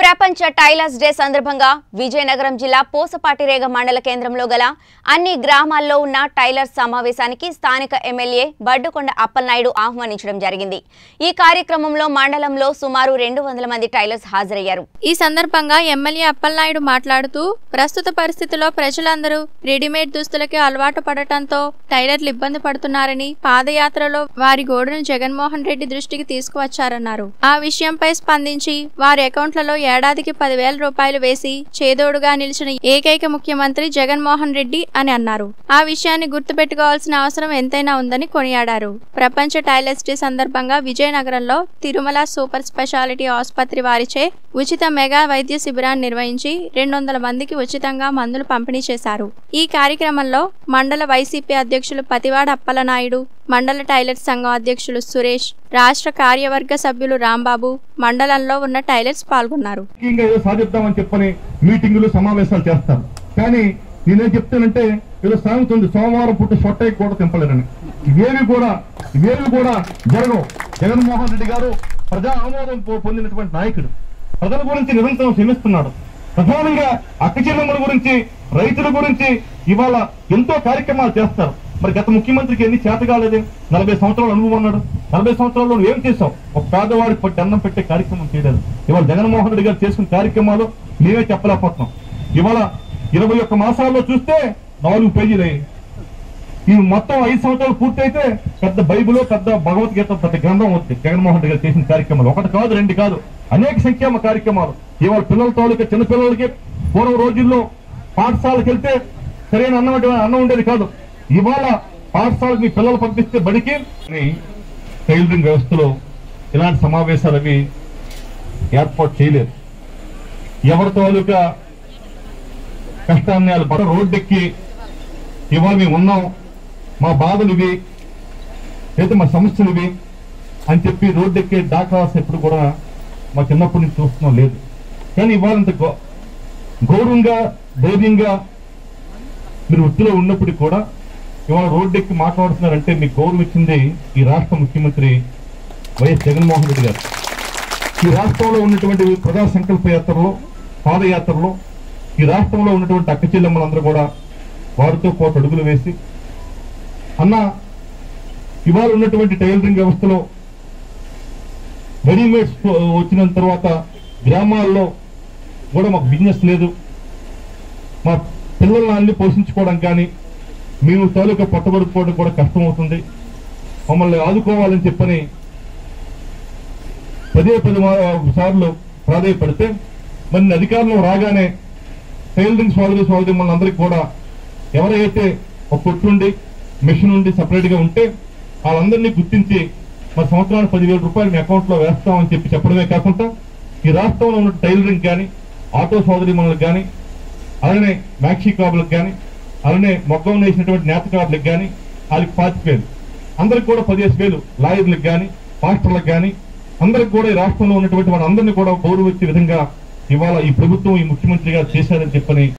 ప్రపంచ tailors day సందర్భంగా విజయనగరం జిల్లా పోసపాటిరేగ మండల కేంద్రంలో గల అన్ని గ్రామాల్లో ఉన్న టైలర్స్ సమావేశానికి స్థానిక ఎమ్మెల్యే బడ్డుకొండ అప్పలనాయుడు ఆహ్వానించడం జరిగింది ఈ కార్యక్రమంలో మండలంలో సుమారు రెండు వందల మంది టైలర్స్ హాజరయ్యారు ఈ సందర్భంగా ఎమ్మెల్యే అప్పలనాయుడు మాట్లాడుతూ ప్రస్తుత పరిస్థితిలో ప్రజలందరూ రెడీమేడ్ దుస్తులకి అలవాటు పడటంతో టైలర్లు ఇబ్బంది పడుతున్నారని పాదయాత్రలో వారి గోడును జగన్మోహన్ రెడ్డి దృష్టికి తీసుకువచ్చారన్నారు ఆ విషయంపై స్పందించి వారి అకౌంట్లలో ఏడాదికి పదివేల రూపాయలు వేసి చేదోడుగా నిలిచిన ఏకైక ముఖ్యమంత్రి జగన్మోహన్ రెడ్డి అని అన్నారు ఆ విషయాన్ని గుర్తుపెట్టుకోవాల్సిన అవసరం ఎంతైనా ఉందని కొనియాడారు ప్రపంచ టైలర్స్ డే సందర్భంగా విజయనగరంలో తిరుమల సూపర్ స్పెషాలిటీ ఆసుపత్రి వారిచే ఉచిత మెగా వైద్య శిబిరాన్ని నిర్వహించి రెండు వందల మందికి ఉచితంగా మందులు పంపిణీ చేశారు ఈ కార్యక్రమంలో మండల వైసీపీ అధ్యక్షులు పతివాడ అప్పలనాయుడు మండల టైలర్స్ సంఘం అధ్యక్షులు సురేష్ రాష్ట్ర కార్యవర్గ సభ్యులు రాంబాబు మండలంలో ఉన్న టైలర్స్ పాల్గొన్నారు ముఖ్యంగా ఏదో సాధిద్దామని చెప్పని మీటింగులు సమావేశాలు చేస్తారు కానీ నేనేం చెప్తానంటే ఏదో సామెత ఉంది సోమవారం పుట్టి సొట్టై కూడా తింపలేరని ఇవేవి కూడా ఇవేవి కూడా జరగవు జగన్మోహన్ రెడ్డి గారు ప్రజా ఆమోదం పొ- పొందినటువంటి నాయకుడు ప్రజల గురించి నిరంతరం శ్రమిస్తున్నాడు ప్రధానంగా అక్క చెల్లెమ్మల గురించి రైతుల గురించి ఇవాళ ఎంతో కార్యక్రమాలు చేస్తారు మరి గత ముఖ్యమంత్రికి ఎన్ని చేత కాలేదు నలభై సంవత్సరాలు అనుభవం ఉన్నాడు నలభై సంవత్సరాల్లో నువ్వు ఏం చేసావు ఒక పేదవాడికి పట్టి అన్నం పెట్టే కార్యక్రమం చేయలేదు ఇవాళ జగన్మోహన్ రెడ్డి గారు చేసుకున్న కార్యక్రమాలు మేమే చెప్పలేకపోతున్నాం ఇవాళ ఇరవై ఒక్క మాసాల్లో చూస్తే నాలుగు పేజీలు అయ్యాయి ఈ మొత్తం ఐదు సంవత్సరాలు పూర్తయితే పెద్ద బైబిల్ పెద్ద భగవద్గీత పెద్ద గ్రంథం అవుతుంది జగన్మోహన్ రెడ్డి గారు చేసిన కార్యక్రమాలు ఒకటి కాదు రెండు కాదు అనేక సంక్షేమ కార్యక్రమాలు ఇవాళ పిల్లల తాలూకా చిన్న పిల్లలకి పూర్వం రోజుల్లో పాఠశాలకు వెళ్తే సరైన అన్నం అంటే- అన్నం ఉండేది కాదు ఇవాళ పాఠశాలకు మీ పిల్లలు పంపిస్తే బడికి అని టైలరింగ్ వ్యవస్థలో ఇలాంటి సమావేశాలు అవి ఏర్పాటు చేయలేదు ఎవరి తాలూకా కష్టాన్ని వాళ్ళు పడ రోడ్డెక్కి ఇవాళ మేము ఉన్నాం మా బాధలు ఇవి లేదా మా సమస్యలు ఇవి అని చెప్పి రోడ్డెక్కే దాఖలాస్ ఎప్పుడు కూడా మా చిన్నప్పటి నుంచి చూస్తున్నాం లేదు కానీ ఇవాళ ఇంత గౌ- గౌరవంగా ధైర్యంగా మీరు వృత్తిలో ఉన్నప్పటికీ కూడా ఇవాళ రోడ్డెక్కి మాట్లాడుతున్నారంటే మీకు గౌరవం ఇచ్చింది ఈ రాష్ట్ర ముఖ్యమంత్రి వైఎస్ జగన్మోహన్ రెడ్డి గారు ఈ రాష్ట్రంలో ఉన్నటువంటి ప్రజా సంకల్ప యాత్రలో పాదయాత్రలో ఈ రాష్ట్రంలో ఉన్నటువంటి అక్క చెల్లెమ్మలందరూ కూడా వారితో పాటు అడుగులు వేసి అన్న ఇవాళ ఉన్నటువంటి టైలరింగ్ వ్యవస్థలో రెడీమేడ్స్ వచ్చిన తర్వాత గ్రామాల్లో కూడా మాకు బిజినెస్ లేదు మా పిల్లల్ని అన్ని పోషించుకోవడం కానీ మేము తాలూకా పట్టుబడుకోవడం కూడా కష్టమవుతుంది మమ్మల్ని ఆదుకోవాలని చెప్పని పదే పది మా- సార్లు ప్రాధాయపడితే మరి అధికారంలో రాగానే టైలరింగ్ స్వాగతి స్వాగతి మనందరికీ కూడా ఎవరైతే ఒక కొట్టుండి మిషన్ ఉండి సపరేట్ గా ఉంటే వాళ్ళందరినీ గుర్తించి మరి సంవత్సరానికి పదివేల రూపాయలు మీ అకౌంట్ లో వేస్తామని చెప్పి చెప్పడమే కాకుండా ఈ రాష్ట్రంలో ఉన్న టైలరింగ్ కానీ ఆటో సోదరి మనలకు కానీ అలానే మ్యాక్సీ కార్డులకు కానీ అలానే మొగ్గం వేసినటువంటి నేత కార్డులకు కానీ వాళ్ళకి పాతిక వేలు అందరికి కూడా పదిహేను వేలు లాయర్లకు కానీ మాస్టర్లకు కానీ అందరికి కూడా ఈ రాష్ట్రంలో ఉన్నటువంటి వాళ్ళందరినీ కూడా గౌరవించే విధంగా ఇవాళ ఈ ప్రభుత్వం ఈ ముఖ్యమంత్రి గారు చేశారని చెప్పని